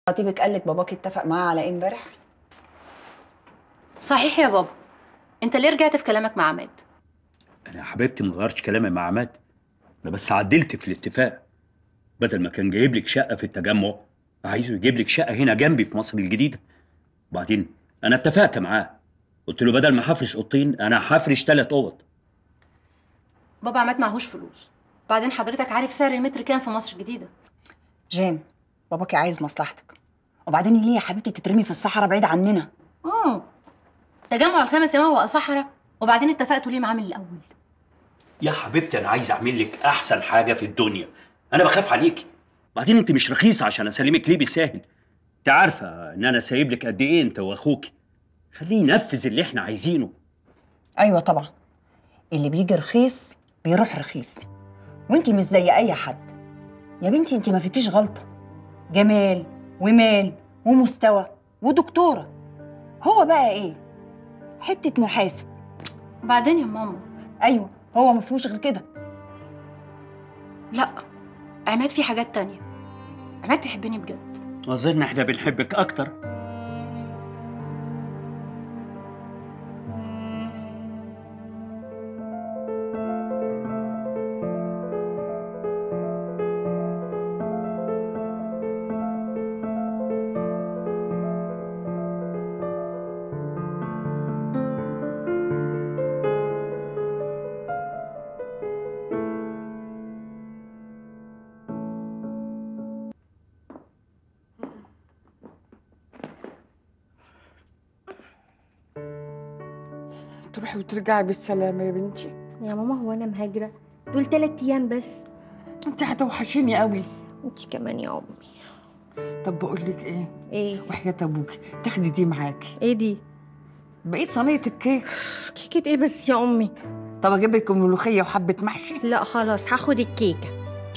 خطيبك قال لك باباك اتفق معاه على ايه امبارح صحيح يا بابا انت ليه رجعت في كلامك مع عماد انا يا حبيبتي ما غيرتش كلامي مع عماد انا بس عدلت في الاتفاق بدل ما كان جايب لك شقه في التجمع عايزه يجيب لك شقه هنا جنبي في مصر الجديده وبعدين انا اتفقت معاه قلت له بدل ما هفرش اوضتين انا هفرش ثلاث اوض بابا عماد معهوش فلوس بعدين حضرتك عارف سعر المتر كام في مصر الجديدة جان باباكي عايز مصلحتك وبعدين ليه يا حبيبتي تترمي في الصحراء بعيد عننا اه تجمع الخمس يوم بقى صحراء وبعدين اتفقتوا ليه معاه من الاول يا حبيبتي انا عايز اعمل لك احسن حاجه في الدنيا انا بخاف عليكي بعدين انت مش رخيصه عشان اسلمك ليه بالساهل انت عارفه ان انا سايب لك قد ايه انت واخوكي خليه ينفذ اللي احنا عايزينه ايوه طبعا اللي بيجي رخيص بيروح رخيص وانتي مش زي اي حد يا بنتي انتي ما فيكيش غلطه جمال ومال ومستوى ودكتوره هو بقى ايه حته محاسب بعدين يا ماما ايوه هو ما فيهوش غير كده لا عماد في حاجات تانية عماد بيحبني بجد اظن احنا بنحبك اكتر تروحي وترجعي بالسلامة يا بنتي يا ماما هو انا مهاجره دول تلات ايام بس انت هتوحشيني قوي انت كمان يا امي طب بقول لك ايه ايه وحياة ابوكي تاخدي دي معاكي ايه دي بقيت صينية الكيك كيكه ايه بس يا امي طب اجيب لك ملوخية وحبة محشي لا خلاص هاخد الكيكه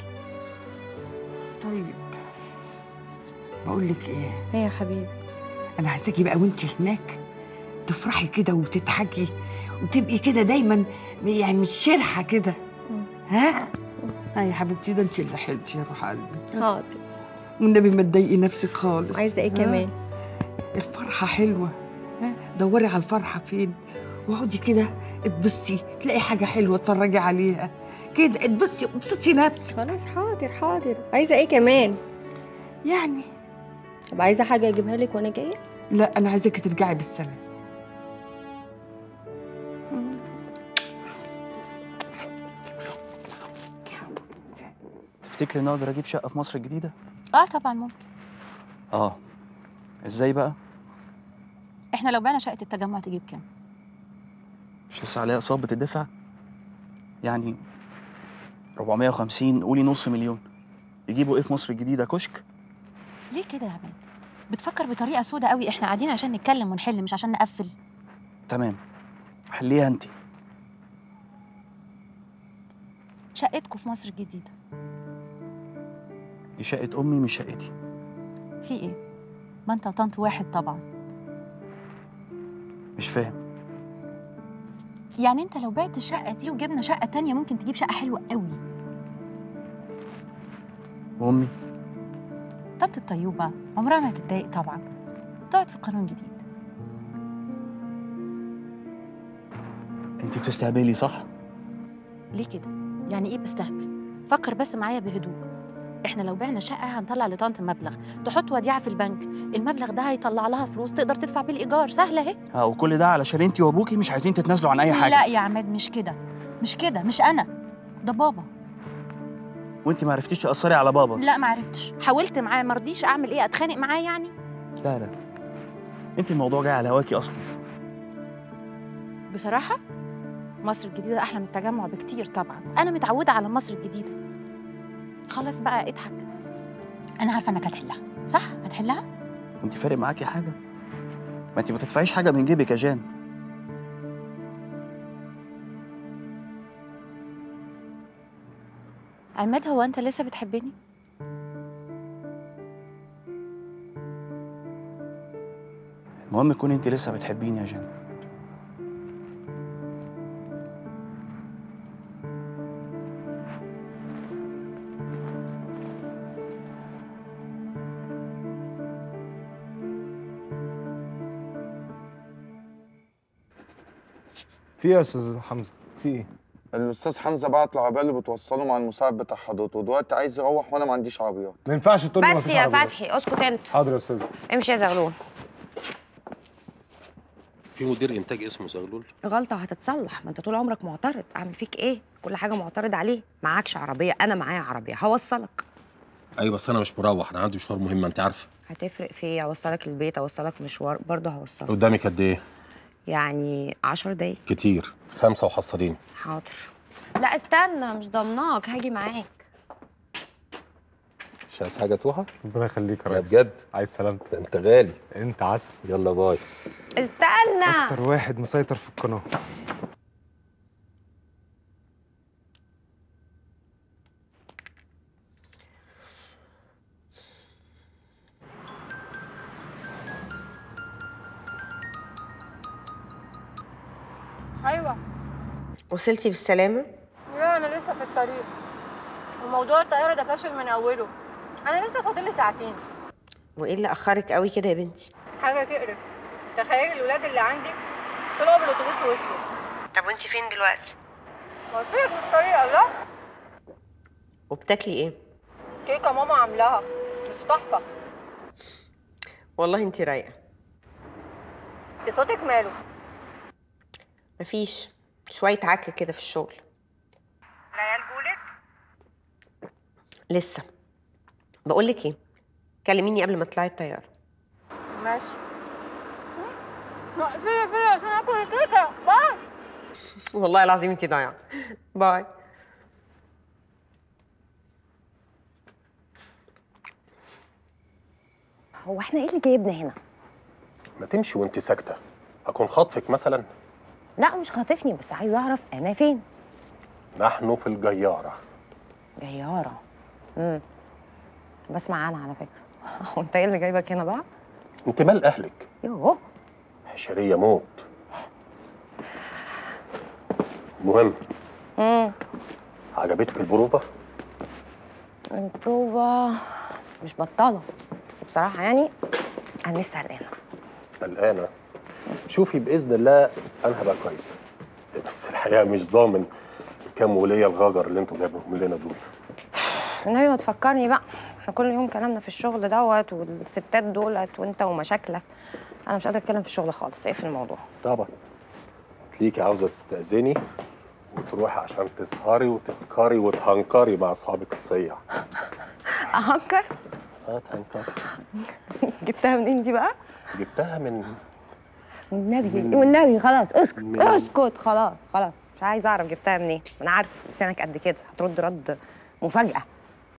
طيب بقول لك ايه ايه يا حبيبي انا عايزاكي بقى وانت هناك تفرحي كده وتضحكي وتبقي كده دايما يعني مش شرحة كده مم. ها ها يا حبيبتي ده انت اللي حلتي يا روح قلبي حاضر والنبي ما تضايقي نفسك خالص عايزه ايه ها؟ كمان الفرحة حلوة ها دوري على الفرحة فين واقعدي كده اتبصي تلاقي حاجة حلوة اتفرجي عليها كده اتبصي وابسطي نفسك خلاص حاضر حاضر عايزه ايه كمان يعني طب عايزه حاجه اجيبها لك وانا جايه لا أنا عايزاكي ترجعي بالسلامة تفتكري ان اقدر اجيب شقه في مصر الجديده اه طبعا ممكن اه ازاي بقى احنا لو بعنا شقه التجمع تجيب كام مش لسه عليها اقساط بتدفع يعني 450 قولي نص مليون يجيبوا ايه في مصر الجديده كشك ليه كده يا عماد بتفكر بطريقه سودة قوي احنا قاعدين عشان نتكلم ونحل مش عشان نقفل تمام حليها انت شقتكم في مصر الجديده دي شقه امي مش شقتي في ايه ما انت وطنط واحد طبعا مش فاهم يعني انت لو بعت الشقه دي وجبنا شقه تانية ممكن تجيب شقه حلوه قوي وامي طنط الطيوبه عمرها ما هتتضايق طبعا تقعد في قانون جديد انت بتستهبلي صح ليه كده يعني ايه بستهبل فكر بس معايا بهدوء احنا لو بعنا شقه هنطلع لطنط مبلغ تحط وديعه في البنك المبلغ ده هيطلع لها فلوس تقدر تدفع بيه الايجار سهله اهي اه وكل ده علشان انت وابوكي مش عايزين تتنازلوا عن اي حاجه لا يا عماد مش كده مش كده مش انا ده بابا وانت ما عرفتيش تاثري على بابا لا ما عرفتش حاولت معاه ما رضيش اعمل ايه اتخانق معاه يعني لا لا انت الموضوع جاي على هواكي اصلا بصراحه مصر الجديده احلى من التجمع بكتير طبعا انا متعوده على مصر الجديده خلاص بقى اضحك انا عارفه انك هتحلها صح هتحلها انت فارق معاكي حاجه ما انت ما تدفعيش حاجه من جيبك يا جان عماد هو انت لسه بتحبني المهم تكوني انت لسه بتحبيني يا جان في ايه يا استاذ حمزه في ايه الاستاذ حمزه بعت العربيه اللي بتوصله مع المساعد بتاع حضرته دلوقتي عايز يروح وانا ما عنديش عربيات ما ينفعش تقول لي بس مفيش يا عربيات. فتحي اسكت انت حاضر يا استاذ امشي يا زغلول في مدير انتاج اسمه زغلول غلطه هتتصلح ما انت طول عمرك معترض اعمل فيك ايه كل حاجه معترض عليه معكش عربيه انا معايا عربيه هوصلك ايوه بس انا مش مروح انا عندي مشوار مهم انت عارفه هتفرق في ايه اوصلك البيت اوصلك مشوار برضه هوصلك قدامك قد ايه يعني عشر دقايق كتير خمسه وحصرين حاضر لا استنى مش ضمناك هاجي معاك مش عايز حاجه توها ربنا يخليك يا يا ريس بجد عايز سلامتك ده انت غالي انت عسل يلا باي استنى اكتر واحد مسيطر في القناه ايوه وصلتي بالسلامه لا انا لسه في الطريق وموضوع الطياره ده فاشل من اوله انا لسه فاضل لي ساعتين وايه اللي اخرك قوي كده يا بنتي حاجه تقرف تخيلي الولاد اللي عندي طلعوا بالاتوبيس ووصلوا طب وانت فين دلوقتي قلت لك في الطريق الله وبتاكلي ايه كيكه ماما عاملاها مش تحفه والله انت رايقه انت صوتك ماله مفيش شويه عك كده في الشغل العيال جولك لسه بقول لك ايه كلميني قبل ما تطلعي الطياره ماشي فيا فيا عشان اكل الكيكه باي والله العظيم انت ضايعه باي هو احنا ايه اللي جايبنا هنا ما تمشي وانت ساكته هكون خاطفك مثلا لا مش خاطفني بس عايزه اعرف انا فين نحن في الجياره جياره امم بسمع عنها على فكره وانت ايه اللي جايبك هنا بقى انت مال اهلك يوه حشريه موت المهم امم عجبتك البروفه البروفا مش بطاله بس بصراحه يعني انا لسه قلقانه قلقانه شوفي باذن الله انا هبقى كويس بس الحقيقه مش ضامن كام وليه الغجر اللي انتوا جايبهم لنا دول النبي ما تفكرني بقى احنا كل يوم كلامنا في الشغل دوت والستات دولت وانت ومشاكلك انا مش قادره اتكلم في الشغل خالص اقفل الموضوع طبعا تليكي عاوزه تستأذني وتروحي عشان تسهري وتسكري وتهنكري مع اصحابك الصيع اهكر اه تهنكري جبتها منين دي بقى جبتها من والنبي من- والنبي خلاص اسكت من- اسكت خلاص خلاص مش عايزه اعرف جبتها منين انا عارف لسانك قد كده هترد رد مفاجاه